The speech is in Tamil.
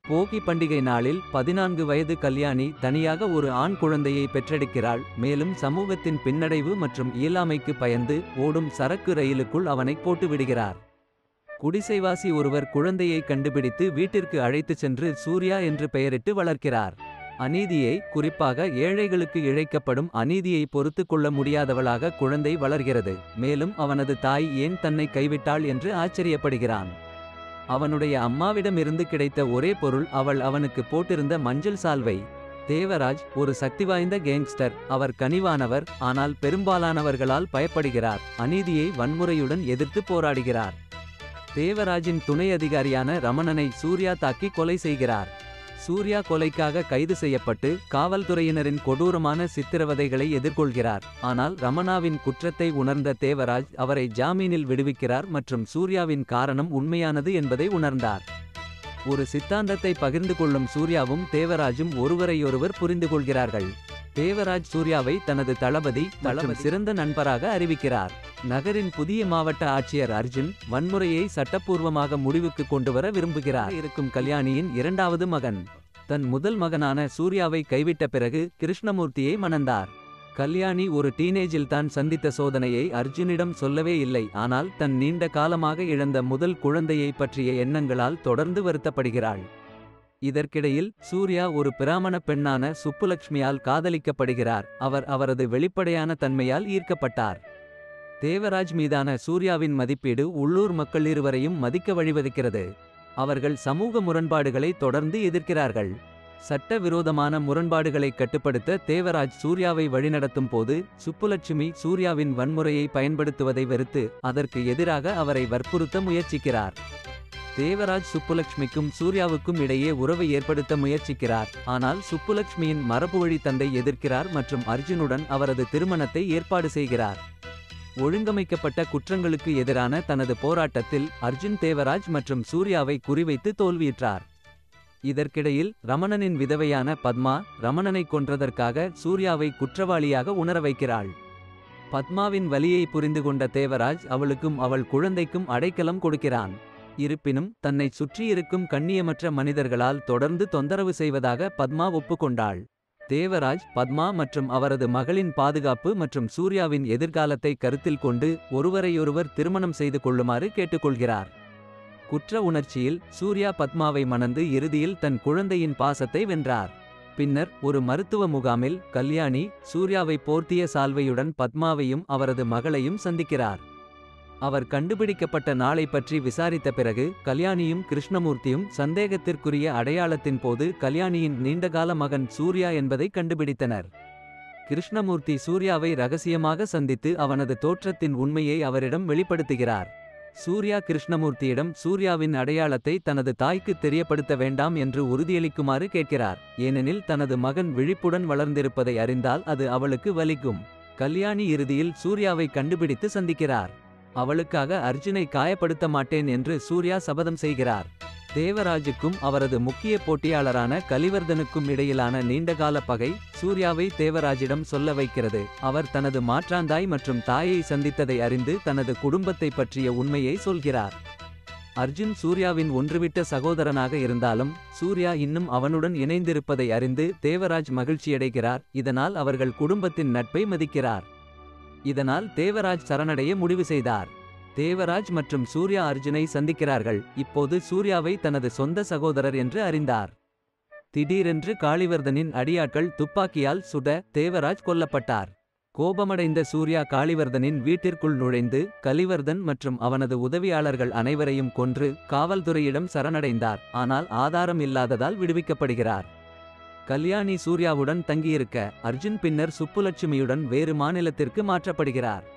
போகி பண்டிகை நாளில் பதினான்கு வயது கல்யாணி தனியாக ஒரு ஆண் குழந்தையை பெற்றெடுக்கிறாள் மேலும் சமூகத்தின் பின்னடைவு மற்றும் இயலாமைக்கு பயந்து ஓடும் சரக்கு ரயிலுக்குள் அவனை போட்டு விடுகிறார் குடிசைவாசி ஒருவர் குழந்தையை கண்டுபிடித்து வீட்டிற்கு அழைத்துச் சென்று சூர்யா என்று பெயரிட்டு வளர்க்கிறார் அநீதியை குறிப்பாக ஏழைகளுக்கு இழைக்கப்படும் அநீதியை பொறுத்து கொள்ள முடியாதவளாக குழந்தை வளர்கிறது மேலும் அவனது தாய் ஏன் தன்னை கைவிட்டாள் என்று ஆச்சரியப்படுகிறான் அவனுடைய அம்மாவிடமிருந்து கிடைத்த ஒரே பொருள் அவள் அவனுக்கு போட்டிருந்த மஞ்சள் சால்வை தேவராஜ் ஒரு சக்திவாய்ந்த கேங்ஸ்டர் அவர் கனிவானவர் ஆனால் பெரும்பாலானவர்களால் பயப்படுகிறார் அநீதியை வன்முறையுடன் எதிர்த்து போராடுகிறார் தேவராஜின் துணை அதிகாரியான ரமணனை சூர்யா தாக்கி கொலை செய்கிறார் சூர்யா கொலைக்காக கைது செய்யப்பட்டு காவல்துறையினரின் கொடூரமான சித்திரவதைகளை எதிர்கொள்கிறார் ஆனால் ரமணாவின் குற்றத்தை உணர்ந்த தேவராஜ் அவரை ஜாமீனில் விடுவிக்கிறார் மற்றும் சூர்யாவின் காரணம் உண்மையானது என்பதை உணர்ந்தார் ஒரு சித்தாந்தத்தை பகிர்ந்து கொள்ளும் சூர்யாவும் தேவராஜும் ஒருவரையொருவர் புரிந்து கொள்கிறார்கள் தேவராஜ் சூர்யாவை தனது தளபதி மற்றும் சிறந்த நண்பராக அறிவிக்கிறார் நகரின் புதிய மாவட்ட ஆட்சியர் அர்ஜுன் வன்முறையை சட்டப்பூர்வமாக முடிவுக்கு கொண்டுவர விரும்புகிறார் இருக்கும் கல்யாணியின் இரண்டாவது மகன் தன் முதல் மகனான சூர்யாவை கைவிட்ட பிறகு கிருஷ்ணமூர்த்தியை மணந்தார் கல்யாணி ஒரு டீனேஜில் தான் சந்தித்த சோதனையை அர்ஜுனிடம் சொல்லவே இல்லை ஆனால் தன் நீண்ட காலமாக இழந்த முதல் குழந்தையை பற்றிய எண்ணங்களால் தொடர்ந்து வருத்தப்படுகிறாள் இதற்கிடையில் சூர்யா ஒரு பிராமண பெண்ணான சுப்புலக்ஷ்மியால் காதலிக்கப்படுகிறார் அவர் அவரது வெளிப்படையான தன்மையால் ஈர்க்கப்பட்டார் தேவராஜ் மீதான சூர்யாவின் மதிப்பீடு உள்ளூர் மக்கள் இருவரையும் மதிக்க வழிவகுக்கிறது அவர்கள் சமூக முரண்பாடுகளை தொடர்ந்து எதிர்க்கிறார்கள் சட்டவிரோதமான முரண்பாடுகளை கட்டுப்படுத்த தேவராஜ் சூர்யாவை வழிநடத்தும் போது சுப்புலட்சுமி சூர்யாவின் வன்முறையை பயன்படுத்துவதை வெறுத்து அதற்கு எதிராக அவரை வற்புறுத்த முயற்சிக்கிறார் தேவராஜ் சுப்புலட்சுமிக்கும் சூர்யாவுக்கும் இடையே உறவை ஏற்படுத்த முயற்சிக்கிறார் ஆனால் சுப்புலட்சுமியின் மரபுவழி தந்தை எதிர்க்கிறார் மற்றும் அர்ஜுனுடன் அவரது திருமணத்தை ஏற்பாடு செய்கிறார் ஒழுங்கமைக்கப்பட்ட குற்றங்களுக்கு எதிரான தனது போராட்டத்தில் அர்ஜுன் தேவராஜ் மற்றும் சூர்யாவை குறிவைத்து தோல்வியுற்றார் இதற்கிடையில் ரமணனின் விதவையான பத்மா ரமணனை கொன்றதற்காக சூர்யாவை குற்றவாளியாக உணர வைக்கிறாள் பத்மாவின் வலியை புரிந்து கொண்ட தேவராஜ் அவளுக்கும் அவள் குழந்தைக்கும் அடைக்கலம் கொடுக்கிறான் இருப்பினும் தன்னை சுற்றியிருக்கும் கண்ணியமற்ற மனிதர்களால் தொடர்ந்து தொந்தரவு செய்வதாக பத்மா ஒப்புக்கொண்டாள் தேவராஜ் பத்மா மற்றும் அவரது மகளின் பாதுகாப்பு மற்றும் சூர்யாவின் எதிர்காலத்தை கருத்தில் கொண்டு ஒருவரையொருவர் திருமணம் செய்து கொள்ளுமாறு கேட்டுக்கொள்கிறார் குற்ற உணர்ச்சியில் சூர்யா பத்மாவை மணந்து இறுதியில் தன் குழந்தையின் பாசத்தை வென்றார் பின்னர் ஒரு மருத்துவ முகாமில் கல்யாணி சூர்யாவை போர்த்திய சால்வையுடன் பத்மாவையும் அவரது மகளையும் சந்திக்கிறார் அவர் கண்டுபிடிக்கப்பட்ட நாளை பற்றி விசாரித்த பிறகு கல்யாணியும் கிருஷ்ணமூர்த்தியும் சந்தேகத்திற்குரிய அடையாளத்தின் போது கல்யாணியின் நீண்டகால மகன் சூர்யா என்பதை கண்டுபிடித்தனர் கிருஷ்ணமூர்த்தி சூர்யாவை ரகசியமாக சந்தித்து அவனது தோற்றத்தின் உண்மையை அவரிடம் வெளிப்படுத்துகிறார் சூர்யா கிருஷ்ணமூர்த்தியிடம் சூர்யாவின் அடையாளத்தை தனது தாய்க்கு தெரியப்படுத்த வேண்டாம் என்று உறுதியளிக்குமாறு கேட்கிறார் ஏனெனில் தனது மகன் விழிப்புடன் வளர்ந்திருப்பதை அறிந்தால் அது அவளுக்கு வலிக்கும் கல்யாணி இறுதியில் சூர்யாவை கண்டுபிடித்து சந்திக்கிறார் அவளுக்காக அர்ஜுனை காயப்படுத்த மாட்டேன் என்று சூர்யா சபதம் செய்கிறார் தேவராஜுக்கும் அவரது முக்கிய போட்டியாளரான கலிவர்தனுக்கும் இடையிலான நீண்டகால பகை சூர்யாவை தேவராஜிடம் சொல்ல வைக்கிறது அவர் தனது மாற்றாந்தாய் மற்றும் தாயை சந்தித்ததை அறிந்து தனது குடும்பத்தை பற்றிய உண்மையை சொல்கிறார் அர்ஜுன் சூர்யாவின் ஒன்றுவிட்ட சகோதரனாக இருந்தாலும் சூர்யா இன்னும் அவனுடன் இணைந்திருப்பதை அறிந்து தேவராஜ் மகிழ்ச்சியடைகிறார் இதனால் அவர்கள் குடும்பத்தின் நட்பை மதிக்கிறார் இதனால் தேவராஜ் சரணடைய முடிவு செய்தார் தேவராஜ் மற்றும் சூர்யா அர்ஜுனை சந்திக்கிறார்கள் இப்போது சூர்யாவை தனது சொந்த சகோதரர் என்று அறிந்தார் திடீரென்று காளிவர்தனின் அடியாட்கள் துப்பாக்கியால் சுட தேவராஜ் கொல்லப்பட்டார் கோபமடைந்த சூர்யா காளிவர்தனின் வீட்டிற்குள் நுழைந்து கலிவர்தன் மற்றும் அவனது உதவியாளர்கள் அனைவரையும் கொன்று காவல்துறையிடம் சரணடைந்தார் ஆனால் ஆதாரம் இல்லாததால் விடுவிக்கப்படுகிறார் கல்யாணி சூர்யாவுடன் தங்கியிருக்க அர்ஜுன் பின்னர் சுப்புலட்சுமியுடன் வேறு மாநிலத்திற்கு மாற்றப்படுகிறார்